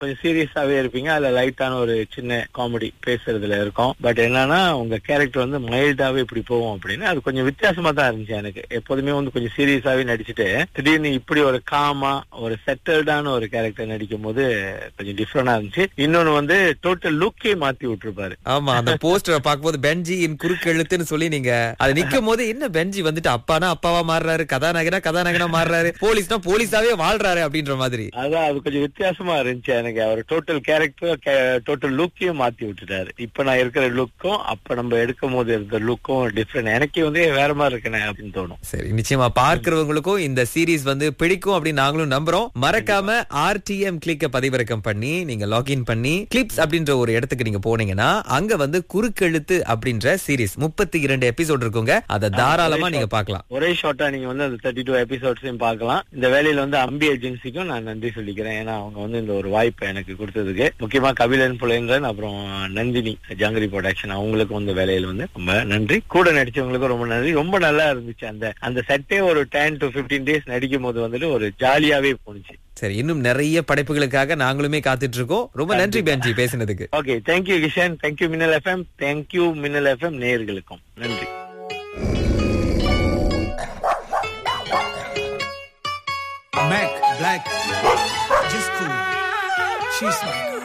கொஞ்சம் சீரியஸாவே இருப்பீங்க அதுல லைட்டான ஒரு சின்ன காமெடி பேசுறதுல இருக்கும் பட் என்னன்னா உங்க கேரக்டர் வந்து மைல்டாவே இப்படி போவோம் அப்படின்னு அது கொஞ்சம் வித்தியாசமா தான் இருந்துச்சு எனக்கு எப்போதுமே வந்து கொஞ்சம் சீரியஸாவே நடிச்சுட்டு திடீர்னு இப்படி ஒரு காமா ஒரு செட்டில்டான ஒரு கேரக்டர் நடிக்கும் போது கொஞ்சம் டிஃப்ரெண்டா இருந்துச்சு இன்னொன்னு வந்து டோட்டல் லுக்கே மாத்தி விட்டுருப்பாரு ஆமா அந்த போஸ்டரை பார்க்கும்போது பென்ஜியின் குறுக்கெழுத்துன்னு சொல்லி நீங்க அது நிக்கும் போது என்ன பென்ஜி வந்துட்டு அப்பானா அப்பாவா மாறுறாரு கதாநாயகனா கதாநாயகனா மாறுறாரு போலீஸ்னா போலீஸாவே வாழ்றாரு அப்படின்ற மாதிரி அதான் அது கொஞ்சம் வித்தியாசமா இருந்துச்சு எனக்கு அவர் டோட்டல் கேரக்டர் டோட்டல் லுக்கையும் மாத்தி விட்டுட்டாரு இப்ப நான் இருக்கிற லுக்கும் அப்ப நம்ம எடுக்கும் போது இருந்த லுக்கும் டிஃப்ரெண்ட் எனக்கே வந்து வேற மாதிரி இருக்கனே அப்படின்னு தோணும் சரி நிச்சயமா பார்க்கிறவங்களுக்கும் இந்த சீரிஸ் வந்து பிடிக்கும் அப்படின்னு நாங்களும் நம்புறோம் மறக்காம ஆர்டிஎம் கிளிக்க பதிவிறக்கம் பண்ணி நீங்க லாகின் பண்ணி கிளிப்ஸ் அப்படின்ற ஒரு இடத்துக்கு நீங்க போனீங்கன்னா அங்க வந்து குறுக்கெழுத்து அப்படின்ற சீரிஸ் முப்பத்தி இரண்டு எபிசோட் இருக்குங்க அதை தாராளமா நீங்க பார்க்கலாம் ஒரே ஷார்ட்டா நீங்க வந்து அந்த தேர்ட்டி டூ எபிசோட்ஸையும் பார்க்கலாம் இந்த வேலையில வந்து அம்பி ஏஜென்சிக்கும் நான் நன்றி சொல்லிக்கிறேன் ஏன்னா அவங்க வந்து இந்த ஒரு வாய்ப்பை எனக்கு கொடுத்ததுக்கு முக்கியமா கபிலன் புலேந்திரன் அப்புறம் நந்தினி ஜாங்கிரி ப்ரொடக்ஷன் அவங்களுக்கும் இந்த வேலையில வந்து ரொம்ப நன்றி கூட நடிச்சவங்களுக்கும் ரொம்ப நன்றி ரொம்ப நல்லா இருந்துச்சு அந்த அந்த செட்டே ஒரு டென் டு பிப்டீன் டேஸ் நடிக்கும் போது வந்துட்டு ஒரு ஜாலியாவே போணுச்சு சரி இன்னும் நிறைய படைப்புகளுக்காக நாங்களுமே காத்துட்டு இருக்கோம் ரொம்ப நன்றி பென்ஜி பேசினதுக்கு okay thank you Kishan thank you Minnal FM thank you Minnal FM நேயர்களுக்கும் நன்றி Mac, black, just cool. She's my girl.